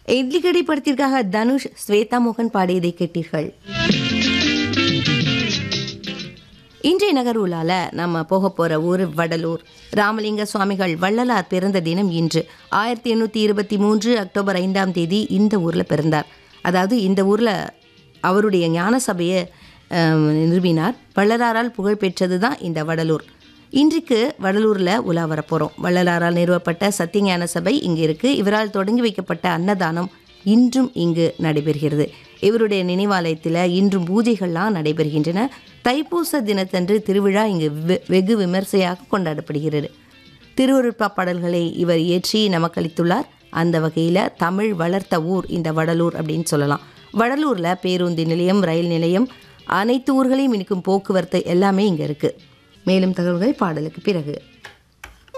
இட்லிகடி படத்திற்காக தனுஷ் ஸ்வேதா மோகன் பாடியதை கேட்டீர்கள் இன்றைய நகர்வுலால நம்ம போக போற ஊர் வடலூர் ராமலிங்க சுவாமிகள் வள்ளலார் பிறந்த தினம் இன்று ஆயிரத்தி எண்ணூற்றி இருபத்தி மூன்று அக்டோபர் ஐந்தாம் தேதி இந்த ஊரில் பிறந்தார் அதாவது இந்த ஊரில் அவருடைய ஞான சபையை அஹ், நிறுவினார் வள்ளலாரால் புகழ்பெற்றது தான் இந்த வடலூர் இன்றைக்கு வடலூரில் உலா வரப்போகிறோம் வள்ளலாரால் நிறுவப்பட்ட சத்தியஞான சபை இங்கே இருக்குது இவரால் தொடங்கி வைக்கப்பட்ட அன்னதானம் இன்றும் இங்கு நடைபெறுகிறது இவருடைய நினைவாலயத்தில் இன்றும் பூஜைகள்லாம் நடைபெறுகின்றன தைப்பூச தினத்தன்று திருவிழா இங்கு வெ- வெகு விமர்சையாக கொண்டாடப்படுகிறது திருவருட்பா பாடல்களை இவர் இயற்றி நமக்களித்துள்ளார் அந்த வகையில் தமிழ் வளர்த்த ஊர் இந்த வடலூர் அப்படின்னு சொல்லலாம் வடலூரில் பேருந்து நிலையம் ரயில் நிலையம் அனைத்து ஊர்களையும் இனிக்கும் போக்குவரத்து எல்லாமே இங்கே இருக்குது மேலும் தகவல்கள் பாடலுக்கு பிறகு